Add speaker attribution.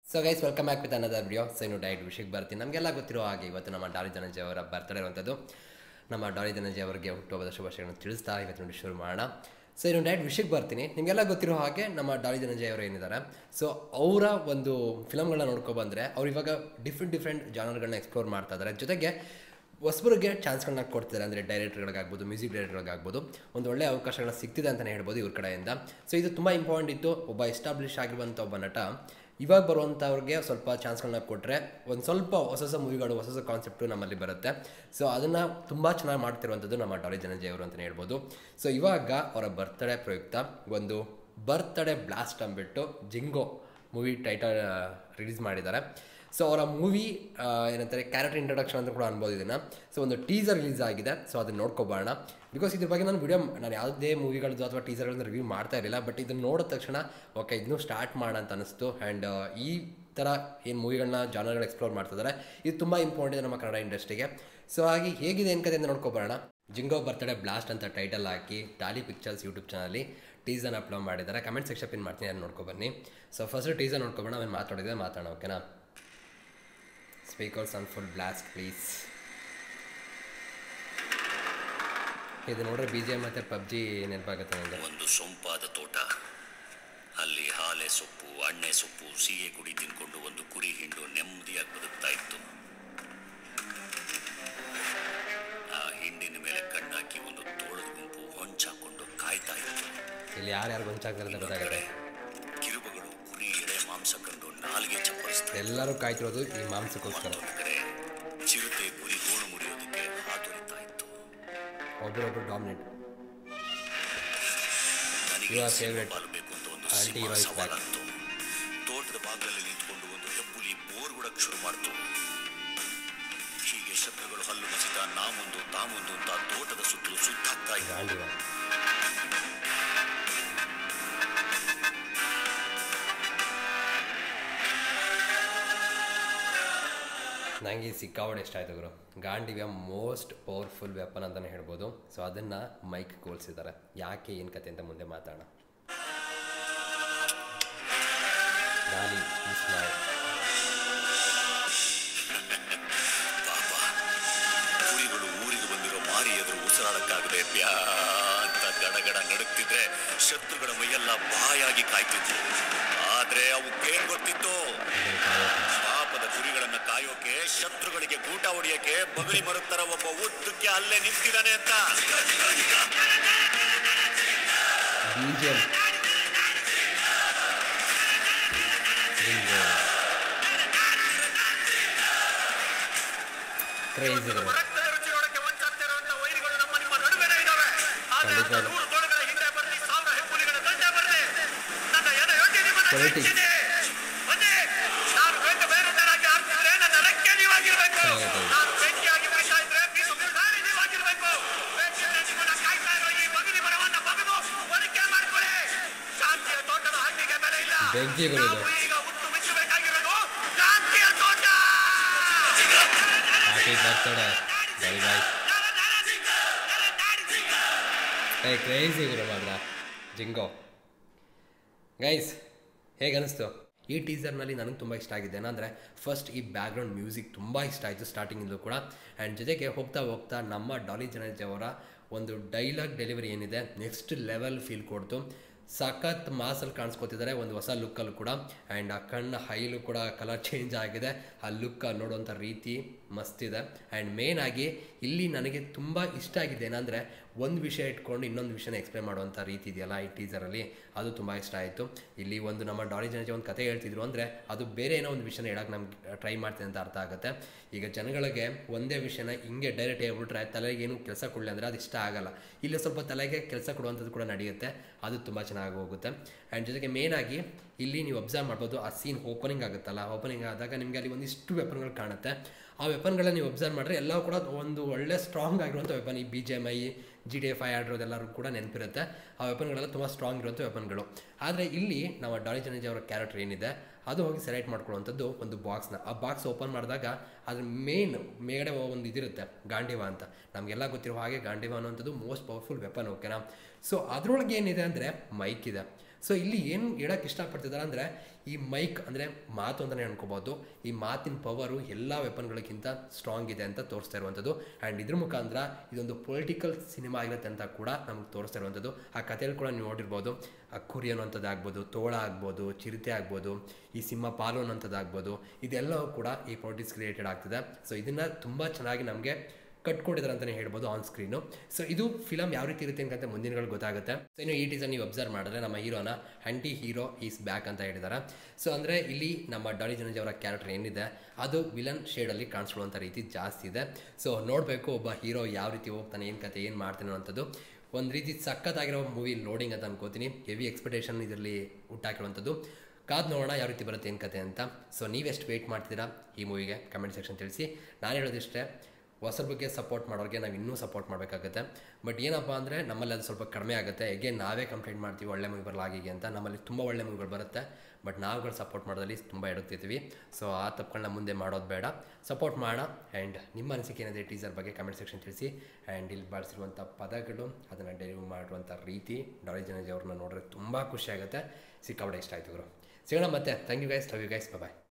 Speaker 1: So guys welcome back with another video so ಇನ್ನು diet ವಿಷಯಕ್ಕೆ ಬರ್ತೀನಿ ನಮಗೆಲ್ಲ ಗೊತ್ತಿರೋ ಹಾಗೆ ಇವತ್ತು ನಮ್ಮ ಡಾಲಿ ಧನಂಜಯ ಅವರ ಬರ್ತಡೇ ಇರುವಂಥದ್ದು ನಮ್ಮ ಡಾಲಿ ಧನಂಜಯ ಅವರಿಗೆ ಹುಟ್ಟುಹಬ್ಬದ ಶುಭಾಶಯಗಳನ್ನು ತಿಳಿಸ್ತಾ ಇವತ್ತು ನೋಡಿ ಶುರು ಮಾಡೋಣ ಸೊ ಇನ್ನು ಡೈಟ್ ವಿಷಯಕ್ಕೆ ಬರ್ತೀನಿ ನಿಮಗೆಲ್ಲ ಗೊತ್ತಿರೋ ಹಾಗೆ ನಮ್ಮ ಡಾಲಿ ಧನಂಜಯ ಅವರು ಏನಿದ್ದಾರೆ ಸೊ ಅವರ ಒಂದು ಫಿಲಮ್ಗಳನ್ನ ನೋಡ್ಕೊ ಬಂದರೆ ಅವ್ರು ಇವಾಗ ಡಿಫ್ರೆಂಟ್ ಡಿಫ್ರೆಂಟ್ ಜಾನರ್ಗಳನ್ನ ಎಕ್ಸ್ಪ್ಲೋರ್ ಮಾಡ್ತಾ ಇದ್ದಾರೆ ಜೊತೆಗೆ ಹೊಸಬರಿಗೆ ಚಾನ್ಸ್ಗಳನ್ನ ಕೊಡ್ತಿದ್ದಾರೆ ಅಂದರೆ ಡೈರೆಕ್ಟರ್ಗಳಿಗಾಗ್ಬೋದು ಮ್ಯೂಸಿಕ್ ಡೈರೆಕ್ಟರ್ಗಳಿಗಾಗ್ಬೋದು ಒಂದು ಒಳ್ಳೆ ಅವಕಾಶಗಳನ್ನ ಸಿಗ್ತಿದೆ ಅಂತಲೇ ಹೇಳ್ಬೋದು ಇವ್ರ ಕಡೆಯಿಂದ ಸೊ ಇದು ತುಂಬ ಇಂಪಾರ್ಟೆಂಟ್ ಇತ್ತು ಒಬ್ಬ ಎಸ್ಟಾಬ್ಲಿಷ್ ಆಗಿರುವಂಥ ಒಬ್ಬ ನಟ ಇವಾಗ ಬರುವಂಥವ್ರಿಗೆ ಸ್ವಲ್ಪ ಚಾನ್ಸ್ಗಳನ್ನ ಕೊಟ್ಟರೆ ಒಂದು ಸ್ವಲ್ಪ ಹೊಸ ಹೊಸ ಮೂವಿಗಳು ಹೊಸ ಹೊಸ ಕಾನ್ಸೆಪ್ಟು ನಮ್ಮಲ್ಲಿ ಬರುತ್ತೆ ಸೊ ಅದನ್ನು ತುಂಬ ಚೆನ್ನಾಗಿ ಮಾಡ್ತಿರುವಂಥದ್ದು ನಮ್ಮ ಡಾಲಿ ಧನಂಜಯ ಅವರು ಅಂತಲೇ ಹೇಳ್ಬೋದು ಸೊ ಇವಾಗ ಅವರ ಬರ್ತ್ಡೇ ಪ್ರಯುಕ್ತ ಒಂದು ಬರ್ತ್ಡೇ ಬ್ಲಾಸ್ಟ್ ಅಂದ್ಬಿಟ್ಟು ಜಿಂಗೋ ಮೂವಿ ಟೈಟಲ್ ರಿಲೀಸ್ ಮಾಡಿದ್ದಾರೆ ಸೊ ಅವರ ಮೂವಿ ಏನಂತಾರೆ ಕ್ಯಾರೆಕ್ಟರ್ ಇಂಟ್ರಡಕ್ಷನ್ ಅಂತ ಕೂಡ ಅನ್ಬೋದು ಇದನ್ನು ಸೊ ಒಂದು ಟೀಸರ್ ರಿಲೀಸ್ ಆಗಿದೆ ಸೊ ಅದನ್ನ ನೋಡ್ಕೊಬೋಣ ಬಿಕಾಸ್ ಇದ್ರ ಬಗ್ಗೆ ನಾನು ವಿಡಿಯೋ ನಾನು ಯಾವುದೇ ಮೂವಿಗಳದ್ದು ಅಥವಾ ಟೀಸರ್ಗಳನ್ನ ರಿವ್ಯೂ ಮಾಡ್ತಾ ಇರಲಿಲ್ಲ ಬಟ್ ಇದನ್ನು ನೋಡಿದ ತಕ್ಷಣ ಓಕೆ ಇದನ್ನು ಸ್ಟಾರ್ಟ್ ಮಾಡೋಣ ಅಂತ ಅನಿಸ್ತು ಆ್ಯಂಡ್ ಈ ಥರ ಏನು ಮೂವಿಗಳನ್ನ ಜಾನರ್ಗಳು ಎಕ್ಸ್ಪ್ಲೋರ್ ಮಾಡ್ತಿದ್ದಾರೆ ಇದು ತುಂಬ ಇಂಪಾರ್ಟೆಂಟ್ ಇದೆ ನಮ್ಮ ಕನ್ನಡ ಇಂಡಸ್ಟ್ರಿಗೆ ಸೊ ಹಾಗೆ ಹೇಗಿದೆ ಅನ್ಕದೆ ಅಂತ ನೋಡ್ಕೊಬೋಣ ಜಿಂಗೋ ಬರ್ತ್ಡೇ ಬ್ಲಾಸ್ಟ್ ಅಂತ ಟೈಟಲ್ ಹಾಕಿ ಡಾಲಿ ಪಿಕ್ಚರ್ಸ್ ಯೂಟ್ಯೂಬ್ ಚಾನಲ್ಲಿ ಟೀಸರ್ನ ಅಪ್ಲೋಡ್ ಮಾಡಿದ್ದಾರೆ ಕಮೆಂಟ್ ಸೆಕ್ಷನ್ ಪಿನ್ ಮಾಡ್ತೀನಿ ಅದನ್ನ ನೋಡ್ಕೊಬನ್ನಿ ಸೊ ಫಸ್ಟ್ ಟೀಸರ್ ನೋಡ್ಕೊಬೋಣ ಆಮೇಲೆ ಮಾತಾಡಿದ್ರೆ ಮಾತಾಡೋಣ ಓಕೆನಾ speakers on full blast please ಇದು ನೋಡ್ರೆ ಬಿ ಜಿ ಎಮ್ ಮತ್ತು ಪಬ್ಜಿ ನೆನಪಾಗುತ್ತೆ ನನಗೆ
Speaker 2: ಒಂದು ಸೊಂಪಾದ ತೋಟ ಅಲ್ಲಿ ಹಾಲೆ ಸೊಪ್ಪು ಅಣ್ಣೆ ಸೊಪ್ಪು ಸೀಗೆ ಕುಡಿ ತಿನ್ಕೊಂಡು ಒಂದು ಕುರಿ ಹಿಂಡು ನೆಮ್ಮದಿಯಾಗಿ ಬದುಕ್ತಾ ಇತ್ತು ಆ ಹಿಂಡಿನ ಮೇಲೆ ಕಣ್ಣಾಕಿ ಒಂದು ತೋಳದ ಗುಂಪು ಹೊಂಚಾಕೊಂಡು ಕಾಯ್ತಾ ಇತ್ತು
Speaker 1: ಇಲ್ಲಿ ಯಾರ್ಯಾರು ಗೊಂಚಾಗ್ತಾರೆ ಅಂತ ಗೊತ್ತಾಗುತ್ತೆ
Speaker 2: ಕಿರುಬಗಳು ಕುರಿ ಎಳೆ ಮಾಂಸ ಕಂಡು ನಾಲಿಗೆ ಚಪ್ಪರಿಸ್ತಾ
Speaker 1: ಎಲ್ಲರೂ ಕಾಯ್ತಿರೋದು ಈ ಮಾಂಸಕ್ಕೋಸ್ಕರ
Speaker 2: ಮತ್ತೊಂದು ಕಡೆ ಚಿರತೆ ಕುರಿ ಗೋಣು ಮುರಿಯೋದಕ್ಕೆ ಹಾತೊರಿತಾ ಇತ್ತು
Speaker 1: ಒಬ್ಬರೊಬ್ಬರು ಡಾಮಿನೇಟ್
Speaker 2: ನನಗೆ
Speaker 1: Your
Speaker 2: ಸಿಂಹ
Speaker 1: favorite
Speaker 2: ಪಾಲು ಬೇಕು ಅಂತ ಒಂದು
Speaker 1: anti
Speaker 2: Simha
Speaker 1: hero is back.
Speaker 2: ಸವಾಲಂತು ತೋಟದ ಬಾಗಿಲಲ್ಲಿ ನಿಂತ್ಕೊಂಡು ಒಂದು ಹೆಬ್ಬುಲಿ ಬೋರ್ಗುಡಕ್ ಶುರು ಮಾಡ್ತು ಹೀಗೆ ಶತ್ರುಗಳು ಹಲ್ಲು ಮಸಿತ ನಾ ಮುಂದು ತಾ ಮುಂದು ಅಂತ ತೋಟದ ಸುತ್ತಲೂ ಸುತ್ತಾಗ್ತಾ ಇದ್ದ
Speaker 1: ಗಾಂಡಿವ ನನಗೆ ಸಿಕ್ಕಾವಡೆ ಇಷ್ಟ ಆಯ್ತು ಗುರು ಗಾಂಡಿವ್ಯ ಮೋಸ್ಟ್ ಪವರ್ಫುಲ್ ವೆಪನ್ ಅಂತಲೇ ಹೇಳ್ಬೋದು ಸೊ ಅದನ್ನು ಮೈಕ್ ಕೋಲ್ಸಿದ್ದಾರೆ ಯಾಕೆ ಏನು ಕತೆ ಅಂತ ಮುಂದೆ ಮಾತಾಡೋಣ ಗಾಲಿ is now.
Speaker 2: ಪಾಪ ಕುರಿಗಳು ಊರಿಗೆ ಬಂದಿರೋ ಮಾರಿ ಎದುರು ಉಸಿರಾಡಕ್ಕಾಗದೆ ಪ್ಯಾ ಅಂತ ಗಡಗಡ ನಡುಕ್ತಿದ್ರೆ ಶತ್ರುಗಳ ಮೈಯೆಲ್ಲ ಬಾಯಾಗಿ ಕಾಯ್ತಿದ್ವು ಆದ್ರೆ ಅವಕ್ಕೇನ್ ಗೊತ್ತಿತ್ತು
Speaker 1: ಇದನ್ನ ಕಾಯೋಕೆ.
Speaker 2: ಪಾಪದ ಕುರಿಗಳನ್ನ ಕಾಯೋಕೆ ಶತ್ರುಗಳಿಗೆ ಗೂಟ ಹೊಡಿಯಕ್ಕೆ ಬಗಲಿ ಮರುತ್ತರ ಒಬ್ಬ ಉದ್ದಕ್ಕೆ ಅಲ್ಲೇ ನಿಂತಿದ್ದಾನೆ ಅಂತ
Speaker 1: BGM. Bingo. Crazy ಗುರು.
Speaker 2: ರಕ್ತದ ರುಚಿ ನೋಡಕ್ಕೆ ಒಂಚಾಗ್ತಿರುವಂತ ವೈರಿಗಳು ನಮ್ಮ ನಿಮ್ಮ ನಡುವೆನೇ ಇದ್ದಾವೆ ಆದ್ರೆ ಅಂತ
Speaker 1: ಖಂಡಿತ.
Speaker 2: ನೂರು ತೋಳುಗಳ ಹಿಂದೆ ಬರಲಿ ಸಾವಿರ ಹೆಬ್ಬುಲಿಗಳ ದಂಡೆ ಬರಲಿ ನನ್ನ ಎದೆ ಯೋಗಿ ನಿಮ್ಮನ್ನ
Speaker 1: Politics.
Speaker 2: ಮೆಚ್ಚಿದೆ. ಬನ್ನಿ ನಾನು ಬೇಗ ಬೇರೊಂದರಾಗಿ ಆಡ್ತಿದ್ರೆ ನನ್ನ ರೆಕ್ಕೆ ನೀವಾಗಿರ್ಬೇಕು
Speaker 1: ಚೆನ್ನಾಗೈತೆ.
Speaker 2: ನಾನು ಬೆಂಕಿಯಾಗಿ ಉರಿತಾ ಇದ್ರೆ ನೀವು ಬಿರುಗಾಳಿ ನೀವಾಗಿರ್ಬೇಕು ಬೆಂಕಿಯಲ್ಲಿ ನಿಮ್ಮನ್ನ ಕಾಯ್ತಾ ಇರೋ ಈ ಮಗನಿ ಮರವನ್ನ ಬಗೆದು ಒನಕೆ ಮಾಡ್ಕೊಳ್ಳಿ ಶಾಂತಿಯ ತೋಟದ ಹಣ್ಣಿಗೆ ಬೆಲೆ ಇಲ್ಲ
Speaker 1: ಬೆಂಕಿ ಗುರು ಇದು.
Speaker 2: ನಾವು ಈಗ ಹುಟ್ಟು ಮೆಚ್ಚಬೇಕಾಗಿರೋದು ಶಾಂತಿಯ ತೋಟ
Speaker 1: Happy birthday. Bye bye. ಏ ಕ್ರೇಜಿ ಗುರು ಮಾತ್ರ ಜಿಂಗೋ ಗೈಸ್ ಹೇಗೆ ಅನಿಸ್ತು ಈ ಟೀಸರ್ನಲ್ಲಿ ನನಗೆ ತುಂಬ ಇಷ್ಟ ಆಗಿದೆ ಏನಂದರೆ ಫಸ್ಟ್ ಈ ಬ್ಯಾಕ್ಗ್ರೌಂಡ್ ಮ್ಯೂಸಿಕ್ ತುಂಬ ಇಷ್ಟ ಆಯಿತು ಸ್ಟಾರ್ಟಿಂಗಿಂದಲೂ ಕೂಡ ಆ್ಯಂಡ್ ಜೊತೆಗೆ ಹೋಗ್ತಾ ಹೋಗ್ತಾ ನಮ್ಮ ಡಾಲಿ ಜನಜ್ ಅವರ ಒಂದು ಡೈಲಾಗ್ ಡೆಲಿವರಿ ಏನಿದೆ ನೆಕ್ಸ್ಟ್ ಲೆವೆಲ್ ಫೀಲ್ ಕೊಡ್ತು ಸಖತ್ ಮಾಸಲ್ಲಿ ಕಾಣಿಸ್ಕೊತಿದ್ದಾರೆ ಒಂದು ಹೊಸ ಲುಕ್ಕಲ್ಲೂ ಕೂಡ ಆ್ಯಂಡ್ ಆ ಕಣ್ಣ ಹೈಲು ಕೂಡ ಕಲರ್ ಚೇಂಜ್ ಆಗಿದೆ ಆ ಲುಕ್ ನೋಡುವಂಥ ರೀತಿ ಮಸ್ತಿದೆ ಆ್ಯಂಡ್ ಮೇನ್ ಆಗಿ ಇಲ್ಲಿ ನನಗೆ ತುಂಬ ಇಷ್ಟ ಆಗಿದೆ ಏನಂದರೆ ಒಂದು ವಿಷಯ ಇಟ್ಕೊಂಡು ಇನ್ನೊಂದು ವಿಷಯನ ಎಕ್ಸ್ಪ್ಲೇನ್ ಮಾಡುವಂಥ ರೀತಿ ಇದೆಯಲ್ಲ ಈ ಟೀಸರಲ್ಲಿ ಅದು ತುಂಬ ಇಷ್ಟ ಆಯಿತು ಇಲ್ಲಿ ಒಂದು ನಮ್ಮ ಡಾಲಿ ಜನಜೆ ಒಂದು ಕತೆ ಹೇಳ್ತಿದ್ರು ಅಂದರೆ ಅದು ಬೇರೆ ಏನೋ ಒಂದು ವಿಷಯನ ಹೇಳಕ್ಕೆ ನಮ್ಗೆ ಟ್ರೈ ಮಾಡ್ತೀನಿ ಅಂತ ಅರ್ಥ ಆಗುತ್ತೆ ಈಗ ಜನಗಳಿಗೆ ಒಂದೇ ವಿಷಯನ ಹಿಂಗೆ ಡೈರೆಕ್ಟ್ ಹೇಳ್ಬಿಟ್ರೆ ತಲೆಗೆ ಏನು ಕೆಲಸ ಕೊಡಲಿ ಅಂದರೆ ಅದು ಇಷ್ಟ ಆಗಲ್ಲ ಇಲ್ಲಿ ಸ್ವಲ್ಪ ತಲೆಗೆ ಕೆಲಸ ಕೊಡುವಂಥದ್ದು ಕೂಡ ನಡೆಯುತ್ತೆ ಅದು ತುಂಬ ಚೆನ್ನಾಗಿ ಹೋಗುತ್ತೆ ಆ್ಯಂಡ್ ಜೊತೆಗೆ ಮೇನ್ ಆಗಿ ಇಲ್ಲಿ ನೀವು ಅಬ್ಸರ್ವ್ ಮಾಡ್ಬೋದು ಆ ಸೀನ್ ಓಪನಿಂಗ್ ಆಗುತ್ತಲ್ಲ ಓಪನಿಂಗ್ ಆದಾಗ ನಿಮಗೆ ಅಲ್ಲಿ ಒಂದಿಷ್ಟು ವೆಪನ್ಗಳು ಕಾಣುತ್ತೆ ಆ ವೆಪನ್ಗಳನ್ನ ನೀವು ಅಬ್ಸರ್ವ್ ಮಾಡಿದ್ರೆ ಎಲ್ಲವೂ ಕೂಡ ಒಂದು ಒಳ್ಳೆ ಸ್ಟ್ರಾಂಗ್ ಆಗಿರುವಂಥ ವೆಪನ್ ಈ B G M I G D F I ಆಡಿರೋದೆಲ್ಲರೂ ಕೂಡ ನೆನಪಿರುತ್ತೆ ಆ ವೆಪನ್ಗಳೆಲ್ಲ ತುಂಬ ಸ್ಟ್ರಾಂಗ್ ಇರುವಂಥ ವೆಪನ್ಗಳು ಆದರೆ ಇಲ್ಲಿ ನಮ್ಮ ಡಾಲಿ ಜನಜಿ ಅವರ ಕ್ಯಾರೆಕ್ಟರ್ ಏನಿದೆ ಅದು ಹೋಗಿ ಸೆಲೆಕ್ಟ್ ಮಾಡ್ಕೊಳ್ಳುವಂಥದ್ದು ಒಂದು ಬಾಕ್ಸ್ನ ಆ ಬಾಕ್ಸ್ ಓಪನ್ ಮಾಡಿದಾಗ ಅದ್ರ ಮೇನ್ ಮೇಗಡೆ ಒಂದು ಇದಿರುತ್ತೆ ಗಾಂಡಿವ ಅಂತ ನಮಗೆಲ್ಲ ಗೊತ್ತಿರೋ ಹಾಗೆ ಗಾಂಡಿವ ಅನ್ನುವಂಥದ್ದು ಮೋಸ್ಟ್ ಪವರ್ಫುಲ್ ವೆಪನ್ ಓಕೆನಾ ಸೊ ಅದರೊಳಗೆ ಏನಿದೆ ಅಂದರೆ ಮೈಕ್ ಇದೆ ಸೊ ಇಲ್ಲಿ ಏನು ಹೇಳಕ್ಕೆ ಇಷ್ಟಪಡ್ತಿದ್ದಾರೆ ಅಂದರೆ ಈ ಮೈಕ್ ಅಂದರೆ ಮಾತು ಅಂತಲೇ ಅನ್ಕೋಬೋದು ಈ ಮಾತಿನ ಪವರು ಎಲ್ಲ ವೆಪನ್ಗಳಿಗಿಂತ ಸ್ಟ್ರಾಂಗ್ ಇದೆ ಅಂತ ತೋರಿಸ್ತಾ ಇರುವಂಥದ್ದು ಆ್ಯಂಡ್ ಇದ್ರ ಮುಖಾಂತರ ಇದೊಂದು ಪೊಲಿಟಿಕಲ್ ಸಿನಿಮಾ ಆಗಿರುತ್ತೆ ಅಂತ ಕೂಡ ನಮ್ಗೆ ತೋರಿಸ್ತಾ ಇರುವಂಥದ್ದು ಆ ಕಥೆಯಲ್ಲಿ ಕೂಡ ನೀವು ನೋಡಿರ್ಬೋದು ಆ ಕುರಿ ಅನ್ನುವಂಥದ್ದು ಆಗ್ಬೋದು ತೋಳ ಆಗ್ಬೋದು ಚಿರತೆ ಆಗ್ಬೋದು ಈ ಸಿಂಹ ಪಾಲು ಅನ್ನೋಂಥದ್ದು ಆಗ್ಬೋದು ಇದೆಲ್ಲವೂ ಕೂಡ ಈ ಪೊಲಿಟಿಕ್ಸ್ ರಿಲೇಟೆಡ್ ಆಗ್ತದೆ ಸೊ ಇದನ್ನು ತುಂಬ ಚೆನ್ನಾಗಿ ನಮಗೆ ಕಟ್ಕೊಟ್ಟಿದ್ದಾರೆ ಅಂತಲೇ ಹೇಳ್ಬೋದು ಆನ್ ಸ್ಕ್ರೀನು ಸೊ ಇದು ಫಿಲಮ್ ಯಾವ ರೀತಿ ಇರುತ್ತೆ ಅಂತ ಮುಂದಿನಗಳು ಗೊತ್ತಾಗುತ್ತೆ ಸೊ ಇನ್ನು ಈ ಟೀಸರ್ ನೀವು ಅಬ್ಸರ್ವ್ ಮಾಡಿದ್ರೆ ನಮ್ಮ ಹೀರೋನ ಆಂಟಿ ಹೀರೋ ಈಸ್ ಬ್ಯಾಕ್ ಅಂತ ಹೇಳಿದ್ದಾರೆ ಸೊ ಅಂದರೆ ಇಲ್ಲಿ ನಮ್ಮ ಡಾಲಿ ಜನಜ್ ಅವರ ಕ್ಯಾರೆಕ್ಟರ್ ಏನಿದೆ ಅದು ವಿಲನ್ ಶೇಡಲ್ಲಿ ಕಾಣಿಸ್ಕೊಳ್ಳುವಂಥ ರೀತಿ ಜಾಸ್ತಿ ಇದೆ ಸೊ ನೋಡಬೇಕು ಒಬ್ಬ ಹೀರೋ ಯಾವ ರೀತಿ ಹೋಗ್ತಾನೆ ಏನು ಕತೆ ಏನು ಮಾಡ್ತಾನೆ ಅನ್ನೋಂಥದ್ದು ಒಂದು ರೀತಿ ಸಖತ್ತಾಗಿರೋ ಮೂವಿ ಲೋಡಿಂಗ್ ಅಂತ ಅನ್ಕೋತೀನಿ ಹೆವಿ ಎಕ್ಸ್ಪೆಕ್ಟೇಷನ್ ಇದರಲ್ಲಿ ಹುಟ್ಟಾಕಿರುವಂಥದ್ದು ಕಾದು ನೋಡೋಣ ಯಾವ ರೀತಿ ಬರುತ್ತೆ ಏನು ಕತೆ ಅಂತ ಸೊ ನೀವೆಷ್ಟು ವೆಯ್ಟ್ ಮಾಡ್ತೀರಾ ಈ ಮೂವಿಗೆ ಕಮೆಂಟ್ ಸೆಕ್ಷನ್ ತಿಳಿಸಿ ನಾನು ಹೇಳೋದಿಷ್ಟೇ ಹೊಸರ ಬಗ್ಗೆ ಸಪೋರ್ಟ್ ಮಾಡೋರಿಗೆ ನಾವು ಇನ್ನೂ ಸಪೋರ್ಟ್ ಮಾಡಬೇಕಾಗುತ್ತೆ ಬಟ್ ಏನಪ್ಪ ಅಂದರೆ ನಮ್ಮಲ್ಲಿ ಅದು ಸ್ವಲ್ಪ ಕಡಿಮೆ ಆಗುತ್ತೆ ಹೇಗೆ ನಾವೇ ಕಂಪ್ಲೇಂಟ್ ಮಾಡ್ತೀವಿ ಒಳ್ಳೆ ಮೂವಿ ಬರಲಾಗಿದೆ ಅಂತ ನಮ್ಮಲ್ಲಿ ತುಂಬ ಒಳ್ಳೆ ಮೂವಿಗಳು ಬರುತ್ತೆ ಬಟ್ ನಾವುಗಳು ಸಪೋರ್ಟ್ ಮಾಡೋದ್ರಲ್ಲಿ ತುಂಬ ಎಡುತ್ತಿರ್ತೀವಿ ಸೊ ಆ ತಪ್ಪುಗಳನ್ನ ಮುಂದೆ ಮಾಡೋದು ಬೇಡ ಸಪೋರ್ಟ್ ಮಾಡೋಣ ಆ್ಯಂಡ್ ನಿಮ್ಮ ಅನಿಸಿಕೆ ಏನಿದೆ ಟೀಸರ್ ಬಗ್ಗೆ ಕಮೆಂಟ್ ಸೆಕ್ಷನ್ ತಿಳಿಸಿ ಆ್ಯಂಡ್ ಇಲ್ಲಿ ಬಳಸಿರುವಂಥ ಪದಗಳು ಅದನ್ನು ಡೆಲಿವರ್ ಮಾಡಿರುವಂಥ ರೀತಿ ಡಾಲಿ ಜನಜಿ ಅವ್ರನ್ನ ನೋಡಿದ್ರೆ ತುಂಬ ಖುಷಿ ಆಗುತ್ತೆ ಸಿಕ್ಕಾಪಟ್ಟೆ ಇಷ್ಟ ಆಯ್ತು ಗುರು ಸಿಗೋಣ ಮತ್ತೆ thank you guys love you guys bye